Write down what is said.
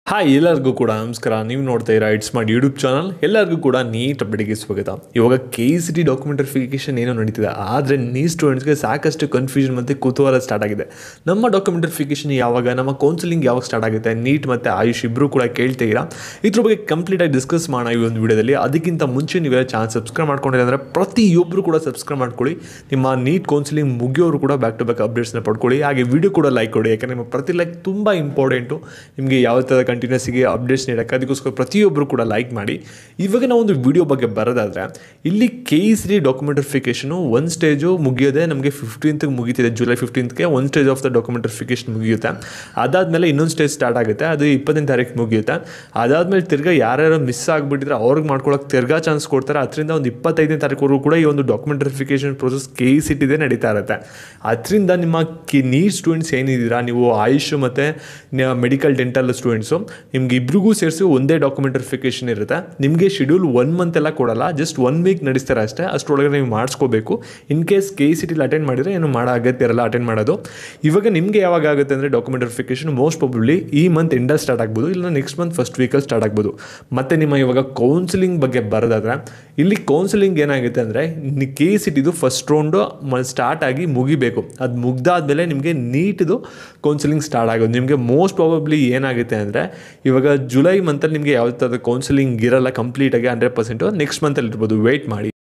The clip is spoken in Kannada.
ಹಾಯ್ ಎಲ್ಲರಿಗೂ ಕೂಡ ನಮಸ್ಕಾರ ನೀವು ನೋಡ್ತಾ ಇರೋ ಇಟ್ಸ್ ಮಾಡಿ ಯೂಟ್ಯೂಬ್ ಚಾನಲ್ ಎಲ್ಲರಿಗೂ ಕೂಡ ನೀಟ್ ಅಪ್ಡೇಟ್ಗೆ ಸ್ವಾಗತ ಇವಾಗ ಕೆ ಸಿ ಟಿ ಡಾಕ್ಯುಮೆಂಟರಿಫಿಕೇಷನ್ ಏನೋ ನಡೀತಿದೆ ಆದರೆ ನೀ ಸ್ಟೂಡೆಂಟ್ಸ್ಗೆ ಸಾಕಷ್ಟು ಕನ್ಫ್ಯೂಷನ್ ಮತ್ತು ಕುತೂಹಲ ಸ್ಟಾರ್ಟ್ ಆಗಿದೆ ನಮ್ಮ ಡಾಕ್ಯುಮೆಂಟರಿಫಿಕೇಷನ್ ಯಾವಾಗ ನಮ್ಮ ಕೌನ್ಸಿಲಿಂಗ್ ಯಾವಾಗ ಸ್ಟಾರ್ಟ್ ಆಗುತ್ತೆ ನೀಟ್ ಮತ್ತು ಆಯುಷ್ ಇಬ್ಬರು ಕೂಡ ಕೇಳ್ತೀರಾ ಇದ್ರ ಬಗ್ಗೆ ಕಂಪ್ಲೀಟಾಗಿ ಡಿಸ್ಕಸ್ ಮಾಡೋಣ ಈ ಒಂದು ವಿಡಿಯೋದಲ್ಲಿ ಅದಕ್ಕಿಂತ ಮುಂಚೆ ನೀವೆಲ್ಲ ಚಾನಲ್ ಸಬ್ಸ್ಕ್ರೈಬ್ ಮಾಡ್ಕೊಂಡಿಲ್ಲ ಅಂದರೆ ಪ್ರತಿಯೊಬ್ಬರು ಕೂಡ ಸಬ್ಸ್ಕ್ರೈಬ್ ಮಾಡ್ಕೊಳ್ಳಿ ನಿಮ್ಮ ನೀಟ್ ಕೌನ್ಸಿಲಿಂಗ್ ಮುಗಿಯೋರು ಕೂಡ ಬ್ಯಾಕ್ ಟು ಬ್ಯಾಕ್ ಅಪ್ಡೇಟ್ಸ್ನ ಪಡ್ಕೊಳ್ಳಿ ಹಾಗೆ ವಿಡಿಯೋ ಕೂಡ ಲೈಕ್ ಕೊಡಿ ಯಾಕಂದರೆ ನಿಮ್ಮ ಪ್ರತಿ ಲೈಕ್ ತುಂಬ ಇಂಪಾರ್ಟೆಂಟು ನಿಮಗೆ ಯಾವ ಥರ ಕಂಟಿನ್ಯೂಸ್ಗೆ ಅಪ್ಡೇಟ್ಸ್ ನೀಡೋಕ್ಕೆ ಅದಕ್ಕೋಸ್ಕರ ಪ್ರತಿಯೊಬ್ಬರು ಕೂಡ ಲೈಕ್ ಮಾಡಿ ಇವಾಗ ನಾವು ಒಂದು ವಿಡಿಯೋ ಬಗ್ಗೆ ಬರೋದಾದರೆ ಇಲ್ಲಿ ಕೆ ಇ ಸಿ ಡಾಕ್ಯುಮೆಂಟರಿಫಿಕೇಷನು ಒಂದು ಸ್ಟೇಜು ಮುಗಿಯೋದೆ ನಮಗೆ ಫಿಫ್ಟೀನ್ತ್ಗೆ ಮುಗೀತಿದೆ ಜುಲೈ ಫಿಫ್ಟೀನ್ತ್ಗೆ ಒಂದು ಸ್ಟೇಜ್ ಆಫ್ ದ ಡಾಕ್ಯುಮೆಂಟರಿಫಿಕೇಷನ್ ಮುಗಿಯುತ್ತೆ ಅದಾದಮೇಲೆ ಇನ್ನೊಂದು ಸ್ಟೇಜ್ ಸ್ಟಾರ್ಟ್ ಆಗುತ್ತೆ ಅದು ಇಪ್ಪತ್ತನೇ ತಾರೀಕು ಮುಗಿಯುತ್ತೆ ಅದಾದಮೇಲೆ ತಿರ್ಗಾ ಯಾರ್ಯಾರು ಮಿಸ್ ಆಗಿಬಿಟ್ಟಿದ್ರೆ ಅವ್ರಿಗೆ ಮಾಡ್ಕೊಳಕ್ಕೆ ತಿರ್ಗಾ ಚಾನ್ಸ್ ಕೊಡ್ತಾರೆ ಅದರಿಂದ ಒಂದು ಇಪ್ಪತ್ತೈದನೇ ತಾರೀಕುವರೆಗೂ ಕೂಡ ಈ ಒಂದು ಡಾಕ್ಯುಮೆಂಟರಿಫಿಕೇಷನ್ ಪ್ರೊಸೆಸ್ ಕೆ ಇ ಸಿಟಿದೆ ನಡೀತಾ ಇರುತ್ತೆ ಅದರಿಂದ ನಿಮ್ಮ ಕಿ ನೀಟ್ ಸ್ಟೂಡೆಂಟ್ಸ್ ಏನಿದ್ದೀರಾ ನೀವು ಆಯುಷ್ ಮತ್ತು ಮೆಡಿಕಲ್ ಡೆಂಟಲ್ ಸ್ಟೂಡೆಂಟ್ಸು ನಿಮ್ಗೆ ಇಬ್ರಿಗೂ ಸೇರಿಸಿ ಒಂದೇ ಡಾಕ್ಯುಮೆಂಟರಿಫಿಕೇಷನ್ ಇರುತ್ತೆ ನಿಮಗೆ ಶೆಡ್ಯೂಲ್ ಒನ್ ಮಂತ್ ಎಲ್ಲ ಕೊಡಲ್ಲ ಜಸ್ಟ್ ಒನ್ ವೀಕ್ ನಡೆಸ್ತಾರೆ ಅಷ್ಟೇ ಅಷ್ಟರೊಳಗೆ ನೀವು ಮಾಡಿಸ್ಕೋಬೇಕು ಇನ್ ಕೇಸ್ ಕೆ ಸಿ ಟಿಲಿ ಅಟೆಂಡ್ ಮಾಡಿದರೆ ಏನು ಮಾಡೋ ಅಗತ್ಯ ಇರಲ್ಲ ಅಟೆಂಡ್ ಮಾಡೋದು ಇವಾಗ ನಿಮಗೆ ಯಾವಾಗ ಆಗುತ್ತೆ ಅಂದರೆ ಡಾಕ್ಯುಮೆಂಟರಿಫಿಕೇಷನ್ ಮೋಸ್ಟ್ ಪ್ರಾಬಬ್ಲಿ ಈ ಮಂತ್ ಎಂಡಲ್ಲಿ ಸ್ಟಾರ್ಟ್ ಆಗ್ಬೋದು ಇಲ್ಲ ನೆಕ್ಸ್ಟ್ ಮಂತ್ ಫಸ್ಟ್ ವೀಕಲ್ಲಿ ಸ್ಟಾರ್ಟ್ ಆಗ್ಬೋದು ಮತ್ತು ನಿಮ್ಮ ಇವಾಗ ಕೌನ್ಸಿಲಿಂಗ್ ಬಗ್ಗೆ ಬರೋದಾದ್ರೆ ಇಲ್ಲಿ ಕೌನ್ಸಿಲಿಂಗ್ ಏನಾಗುತ್ತೆ ಅಂದರೆ ಕೆ ಸಿ ಟಿದು ಫಸ್ಟ್ ರೌಂಡು ಸ್ಟಾರ್ಟ್ ಆಗಿ ಮುಗಿಬೇಕು ಅದು ಮುಗ್ದಾದ್ಮೇಲೆ ನಿಮಗೆ ನೀಟ್ದು ಕೌನ್ಸಿಲಿಂಗ್ ಸ್ಟಾರ್ಟ್ ಆಗೋದು ನಿಮಗೆ ಮೋಸ್ಟ್ ಪ್ರಾಬಬ್ಲಿ ಏನಾಗುತ್ತೆ ಅಂದರೆ ಇವಾಗ ಜುಲೈ ಮಂತಲ್ಲಿ ನಿಮಗೆ ಯಾವ ಥರದ ಕೌನ್ಸಿಲಿಂಗ್ ಇರಲ್ಲ ಕಂಪ್ಲೀಟಾಗಿ ಹಂಡ್ರೆಡ್ ಪರ್ಸೆಂಟು ನೆಕ್ಸ್ಟ್ ಮಂತಲ್ಲಿ ಇರ್ಬೋದು ವೆಯ್ಟ್ ಮಾಡಿ